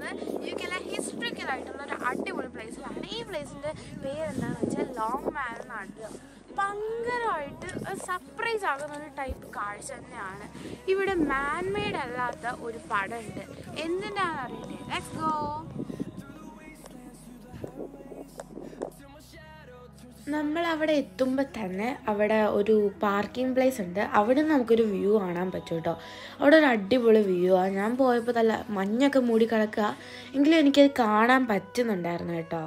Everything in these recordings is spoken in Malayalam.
പോകുന്നത് യു കെയിലെ ഹിസ്റ്ററിക്കലായിട്ടുള്ള ഒരു അടിപൊളി പ്ലേസിലാണ് ഈ പ്ലേസിൻ്റെ പേരെന്താണെന്ന് വെച്ചാൽ ലോങ് മാൻ എന്നാണ് ഭയങ്കരമായിട്ട് സർപ്രൈസ് ആകുന്ന ഒരു ടൈപ്പ് കാഴ്ച തന്നെയാണ് ഇവിടെ മാൻമെയ്ഡ് അല്ലാത്ത ഒരു പടമുണ്ട് എന്തിനാണെന്ന് അറിയില്ലേ ലെറ്റ്സ് ഗോ നമ്മൾ അവിടെ എത്തുമ്പോൾ തന്നെ അവിടെ ഒരു പാർക്കിംഗ് പ്ലേസ് ഉണ്ട് അവിടെ നിന്ന് നമുക്കൊരു വ്യൂ കാണാൻ പറ്റും കേട്ടോ അവിടെ ഒരു അടിപൊളി വ്യൂ ആണ് ഞാൻ പോയപ്പോൾ നല്ല മഞ്ഞൊക്കെ മൂടി കിടക്കുക എങ്കിലും എനിക്കത് കാണാൻ പറ്റുന്നുണ്ടായിരുന്നു കേട്ടോ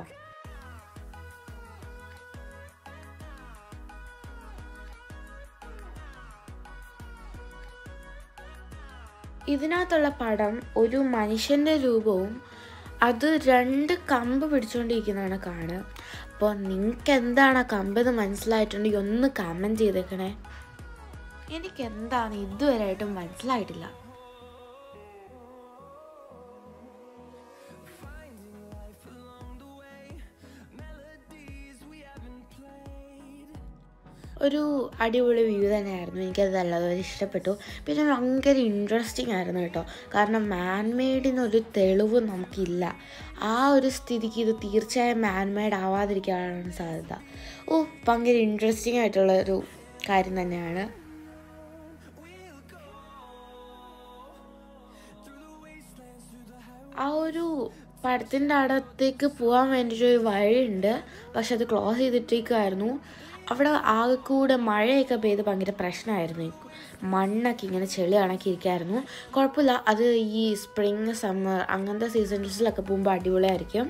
ഇതിനകത്തുള്ള പടം ഒരു മനുഷ്യൻ്റെ രൂപവും അത് രണ്ട് കമ്പ് പിടിച്ചുകൊണ്ടിരിക്കുന്നതാണ് കാണുക അപ്പോൾ നിങ്ങൾക്ക് എന്താണ് ആ കമ്പ് എന്ന് മനസ്സിലായിട്ടുണ്ടെങ്കിൽ ഒന്ന് കമൻറ്റ് ചെയ്തേക്കണേ എനിക്ക് എന്താണ് ഇതുവരെയായിട്ടും മനസ്സിലായിട്ടില്ല ഒരു അടിപൊളി വ്യൂ തന്നെയായിരുന്നു എനിക്കത് നല്ലതുപോലെ ഇഷ്ടപ്പെട്ടു പിന്നെ ഭയങ്കര ഇൻട്രസ്റ്റിംഗ് ആയിരുന്നു കേട്ടോ കാരണം മാൻമെയ്ഡിനൊരു തെളിവ് നമുക്കില്ല ആ ഒരു സ്ഥിതിക്ക് ഇത് തീർച്ചയായും മാൻമെയ്ഡ് ആവാതിരിക്കാനാണ് സാധ്യത ഓ ഭയങ്കര ഇൻട്രസ്റ്റിംഗ് ആയിട്ടുള്ള ഒരു കാര്യം തന്നെയാണ് ആ ഒരു പടത്തിൻ്റെ അടുത്തേക്ക് പോകാൻ വേണ്ടിയിട്ട് ഒരു വഴിയുണ്ട് പക്ഷെ അത് ക്ലോസ് ചെയ്തിട്ടേക്കായിരുന്നു അവിടെ ആകെ കൂടെ മഴയൊക്കെ പെയ്ത് ഭയങ്കര പ്രശ്നമായിരുന്നു മണ്ണൊക്കെ ഇങ്ങനെ ചെളി കണക്കിരിക്കായിരുന്നു കുഴപ്പമില്ല അത് ഈ സ്പ്രിങ് സമ്മർ അങ്ങനത്തെ സീസൺസിലൊക്കെ പോകുമ്പോൾ അടിപൊളിയായിരിക്കും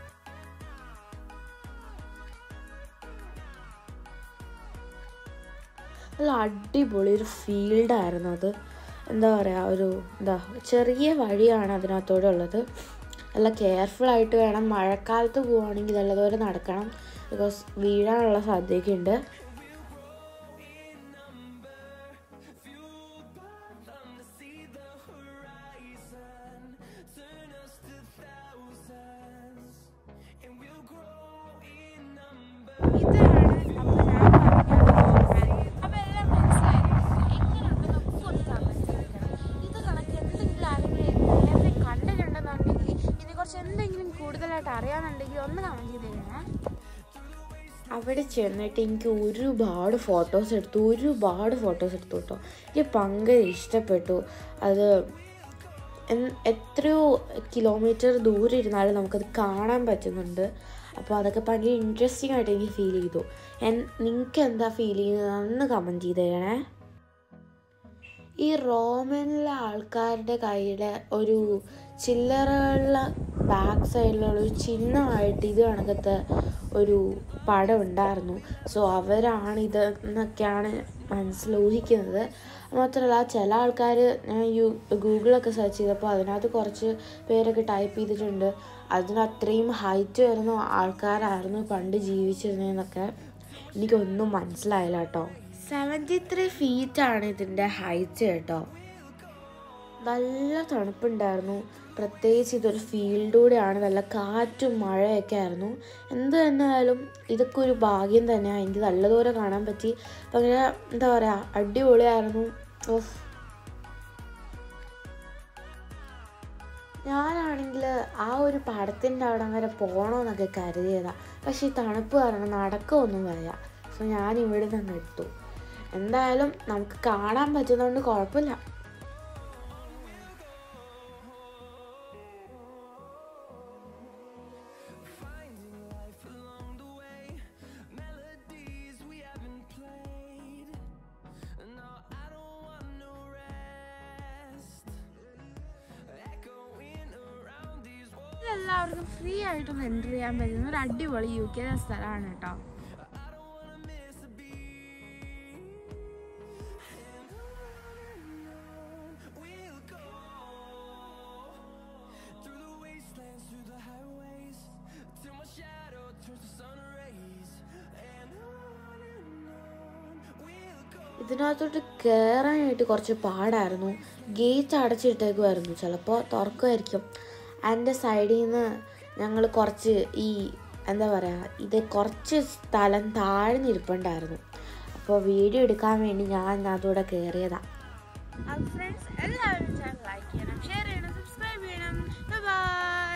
നല്ല അടിപൊളി ഒരു ഫീൽഡായിരുന്നു അത് എന്താ പറയുക ഒരു എന്താ ചെറിയ വഴിയാണ് അതിനകത്തൂടെ ഉള്ളത് നല്ല കെയർഫുൾ ആയിട്ട് വേണം മഴക്കാലത്ത് പോവുകയാണെങ്കിൽ നല്ലതുപോലെ നടക്കണം ബിക്കോസ് വീഴാനുള്ള സാധ്യതയൊക്കെ ഉണ്ട് ഇതാണ് അപ്പോൾ ഞാൻ പറഞ്ഞ അപ്പോൾ എല്ലാം മനസ്സിലായിട്ടുണ്ട് എങ്ങനെയുണ്ട് നമുക്ക് ഒന്ന് കമൻറ്റ് ചെയ്യണം ഇത് കണക്ക് എന്തെങ്കിലും ആരെങ്കിലും നേരത്തെ കണ്ടിട്ടുണ്ടെന്നുണ്ടെങ്കിൽ ഇതിനെക്കുറിച്ച് എന്തെങ്കിലും കൂടുതലായിട്ട് അറിയാമെന്നുണ്ടെങ്കിൽ ഒന്ന് കമൻറ്റ് ചെയ്ത് തരണേ അവിടെ ചെന്നിട്ട് എനിക്ക് ഒരുപാട് ഫോട്ടോസ് എടുത്തു ഒരുപാട് ഫോട്ടോസ് എടുത്തു കേട്ടോ എനിക്ക് ഭയങ്കര ഇഷ്ടപ്പെട്ടു അത് എൻ- എത്രയോ കിലോമീറ്റർ ദൂരെ ഇരുന്നാലും നമുക്കത് കാണാൻ പറ്റുന്നുണ്ട് അപ്പോൾ അതൊക്കെ ഭയങ്കര ഇൻട്രസ്റ്റിംഗ് ആയിട്ട് എനിക്ക് ഫീൽ ചെയ്തു നിങ്ങൾക്ക് എന്താ ഫീൽ ചെയ്യുന്നതെന്ന് കമൻറ്റ് ചെയ്ത് തരണേ ഈ റോമനിലെ ആൾക്കാരുടെ കയ്യിലെ ഒരു ചില്ലറകളുടെ ബാക്ക് സൈഡിലുള്ള ഒരു ചിഹ്നമായിട്ട് ഇത് കണക്കത്തെ ഒരു പടം ഉണ്ടായിരുന്നു സോ അവരാണ് ഇത് എന്നൊക്കെയാണ് മനസ്സിൽ ഊഹിക്കുന്നത് മാത്രമല്ല ചില ആൾക്കാർ ഞാൻ യു ഗൂഗിളൊക്കെ സെർച്ച് ചെയ്തപ്പോൾ അതിനകത്ത് കുറച്ച് പേരൊക്കെ ടൈപ്പ് ചെയ്തിട്ടുണ്ട് അതിന് അത്രയും ഹൈറ്റ് വരുന്ന ആൾക്കാരായിരുന്നു പണ്ട് ജീവിച്ചിരുന്നതെന്നൊക്കെ എനിക്കൊന്നും മനസ്സിലായില്ല കേട്ടോ സെവൻറ്റി ത്രീ ഫീറ്റാണ് ഇതിൻ്റെ ഹൈറ്റ് കേട്ടോ നല്ല തണുപ്പുണ്ടായിരുന്നു പ്രത്യേകിച്ച് ഇതൊരു ഫീൽഡിലൂടെയാണ് നല്ല കാറ്റും മഴയൊക്കെ ആയിരുന്നു എന്ത് തന്നെ ആയാലും ഇതൊക്കെ ഒരു ഭാഗ്യം തന്നെയാണ് എനിക്ക് നല്ലതുപോലെ കാണാൻ പറ്റി ഭയങ്കര എന്താ പറയുക അടിപൊളിയായിരുന്നു ഓഫ് ഞാനാണെങ്കിൽ ആ ഒരു പടത്തിൻ്റെ അവിടം വരെ പോകണമെന്നൊക്കെ കരുതിയതാണ് പക്ഷേ ഈ തണുപ്പ് കാരണം നടക്കമൊന്നും വയ്യ സോ ഞാൻ ഇവിടെ നിന്ന് എടുത്തു എന്തായാലും നമുക്ക് കാണാൻ പറ്റുന്നതുകൊണ്ട് കുഴപ്പമില്ല എല്ലാവർക്കും ഫ്രീ ആയിട്ടൊന്ന് എൻട്രി ചെയ്യാൻ പറ്റുന്ന ഒരു അടിപൊളി യു കെ സ്ഥലമാണ് കേട്ടോ ഇതിനകത്തോട്ട് കയറാനായിട്ട് കുറച്ച് പാടായിരുന്നു ഗേറ്റ് അടച്ചിട്ടേക്കുമായിരുന്നു ചിലപ്പോൾ തുറക്കുമായിരിക്കും അതിൻ്റെ സൈഡിൽ നിന്ന് ഞങ്ങൾ കുറച്ച് ഈ എന്താ പറയുക ഇത് കുറച്ച് സ്ഥലം താഴ്ന്നിരിപ്പുണ്ടായിരുന്നു അപ്പോൾ വീഡിയോ എടുക്കാൻ വേണ്ടി ഞാൻ അതിനകത്തൂടെ കയറിയതാണ് അപ്പോൾ ഫ്രണ്ട്സ് എല്ലാവരും ചാനൽ ലൈക്ക് ചെയ്യണം ഷെയർ ചെയ്യണം സബ്സ്ക്രൈബ് ചെയ്യണം ബൈ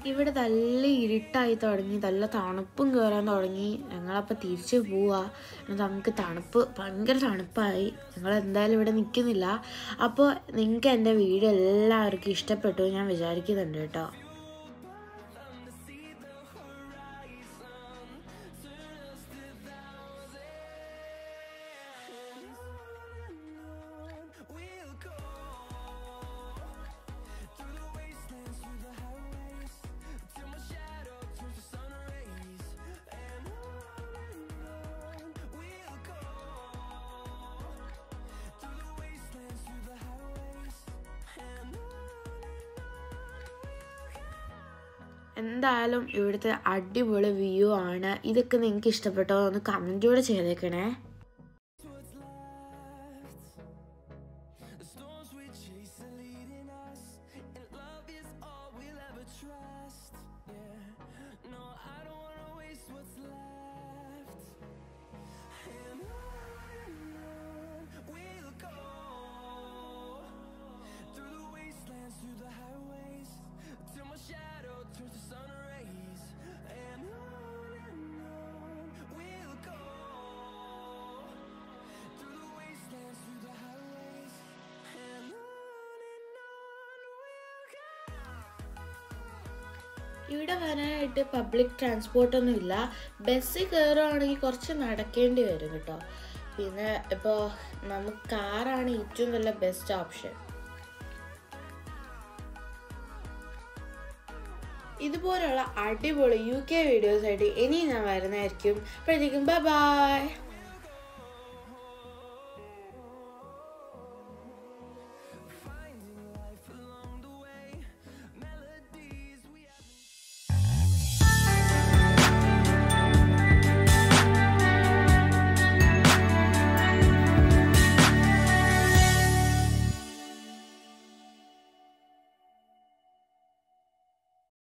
ഇവിടെ നല്ല ഇരുട്ടായി തുടങ്ങി നല്ല തണുപ്പും കയറാൻ തുടങ്ങി ഞങ്ങളപ്പോൾ തിരിച്ചു പോവാ നമുക്ക് തണുപ്പ് ഭയങ്കര തണുപ്പായി ഞങ്ങൾ എന്തായാലും ഇവിടെ നിൽക്കുന്നില്ല അപ്പോൾ നിങ്ങൾക്ക് എൻ്റെ വീഡിയോ എല്ലാവർക്കും ഇഷ്ടപ്പെട്ടു ഞാൻ വിചാരിക്കുന്നുണ്ട് കേട്ടോ എന്തായാലും ഇവിടുത്തെ അടിപൊളി വ്യൂ ആണ് ഇതൊക്കെ നിങ്ങൾക്ക് ഇഷ്ടപ്പെട്ടോ ഒന്ന് കമൻറ്റ് കൂടെ ചെയ്തേക്കണേ ഇവിടെ വരാനായിട്ട് പബ്ലിക് ട്രാൻസ്പോർട്ടൊന്നും ഇല്ല ബസ്സിൽ കയറുകയാണെങ്കിൽ കുറച്ച് നടക്കേണ്ടി വരും കേട്ടോ പിന്നെ ഇപ്പോൾ നമുക്ക് കാറാണ് ഏറ്റവും നല്ല ബെസ്റ്റ് ഓപ്ഷൻ ഇതുപോലുള്ള അടിപൊളി യു കെ വീഡിയോസ് ആയിട്ട് ഇനി ഞാൻ വരുന്നതായിരിക്കും അപ്പോഴത്തേക്കും ബൈ ബൈ